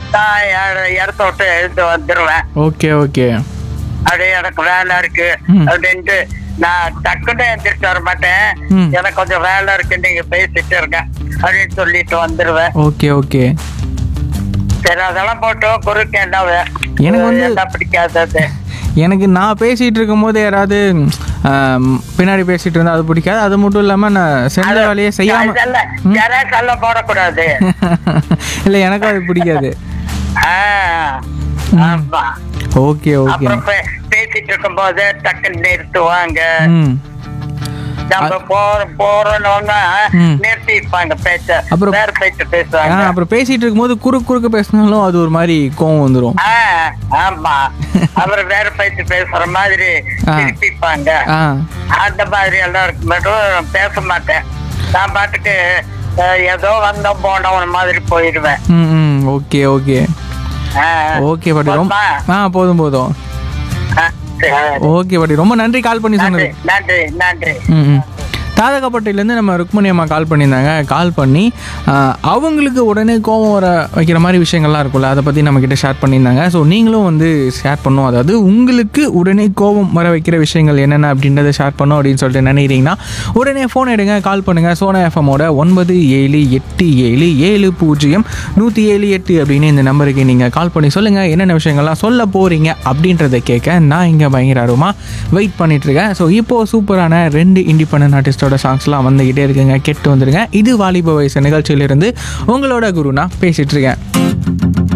நான் எ- இடத்த விட்டு எழுந்து வந்துருவேன் ஓகே ஓகே அப்படியே எனக்கு வேலை இருக்கு ம். அப்படின்ட்டு நான் டக்குன்னு எந்திரிச்சு வர மாட்டேன் ம். எனக்கு கொஞ்சம் வேலை இருக்கு நீங்க பேசிட்டு இருங்க அப்படின்னு சொல்லிட்டு வந்துருவேன் ஓகே ஓகே சரி அதெல்லாம் போட்டு குறுக்க என்ன வே- எனக்கு வந்து- என்ன பிடிக்காதது எனக்கு நான் பேசிகிட்டு இருக்கும்போது யாராவது ஆம், பின்னாடி பேசிகிட்டு இருந்தால் அது பிடிக்காது அது மட்டும் இல்லாமல் நான் செஞ்ச வேலையை செய்யாமல் இதெல்லாம் ஜெராக்ஸ் எல்லாம் போடக்கூடாது இல்லை எனக்கும் அது பிடிக்காது ஆ, ஆமா ஓகே ஓகே அப்புறம் பே- பேசிட்டு இருக்கும் போது டக்குன்னு நிறுத்துவாங்க ம் நம்ம போற போறோம்னா ம். நிறுத்திப்பாங்க பேச்ச அப்புறம்- வேற பேச்சு ஆ பேசுவாங்க அப்புறம் பேசிகிட்டு இருக்கும்போது குறுக்கு குறுக்க பேசினாலும் அது ஒரு மாதிரி கோவம் வந்துடும் ஆ, ஆமா அப்புறம் வேற பேச்சு பேசுற மாதிரி ஆ. திருப்பிப்பாங்க ஆ அந்த மாதிரி எல்லாம் இருக்கு மட்டும் பேச மாட்டேன் நான் பாட்டுக்கு அஹ், ஏதோ வந்தோம் போனோம் மாதிரி போயிடுவேன் ம் ம் ஓகே ஓகே ஆ. ஓகே பாட்டி ரொம்ப போதுமா? ஆ போதும் போதும் ஆ, சரி. ஓகே பாட்டி ரொம்ப நன்றி கால் பண்ணி நன்றி சொன்னது நன்றி நன்றி ம் ம் தாதகப்பட்டிலேருந்து நம்ம ருக்மணி அம்மா கால் பண்ணியிருந்தாங்க கால் பண்ணி ஆ, அவங்களுக்கு உடனே கோபம் வர வைக்கிற மாதிரி விஷயங்கள்லாம் இருக்கும்ல அதை பற்றி நம்மக்கிட்ட ஷேர் பண்ணியிருந்தாங்க ஸோ நீங்களும் வந்து ஷேர் பண்ணும் அதாவது உங்களுக்கு உடனே கோபம் வர வைக்கிற விஷயங்கள் என்னென்ன அப்படின்றத ஷேர் பண்ணும் அப்படின்னு சொல்லிட்டு நினைக்கிறீங்கன்னா உடனே ஃபோன் எடுங்க கால் பண்ணுங்கள் சோனா எஃப்எம்மோட ஒன்பது ஏழு எட்டு ஏழு ஏழு பூஜ்ஜியம் நூற்றி ஏழு எட்டு அப்படின்னு இந்த நம்பருக்கு நீங்கள் கால் பண்ணி சொல்லுங்கள் என்னென்ன விஷயங்கள்லாம் சொல்ல போகிறீங்க அப்படின்றத கேட்க நான் இங்கே பயங்கர ஆர்வமாக வெயிட் பண்ணிட்டு இருக்கேன் ஸோ இப்போது சூப்பரான ரெண்டு இண்டிபெண்டன்ட் ஆர்டிஸ்டோட சாங்ஸ்லாம் வந்துக்கிட்டே இருக்குங்க கெட்டு வந்துருங்க இது வாலிப வயசு நிகழ்ச்சியிலிருந்து உங்களோட குரு நான் பேசிகிட்டு இருக்கேன்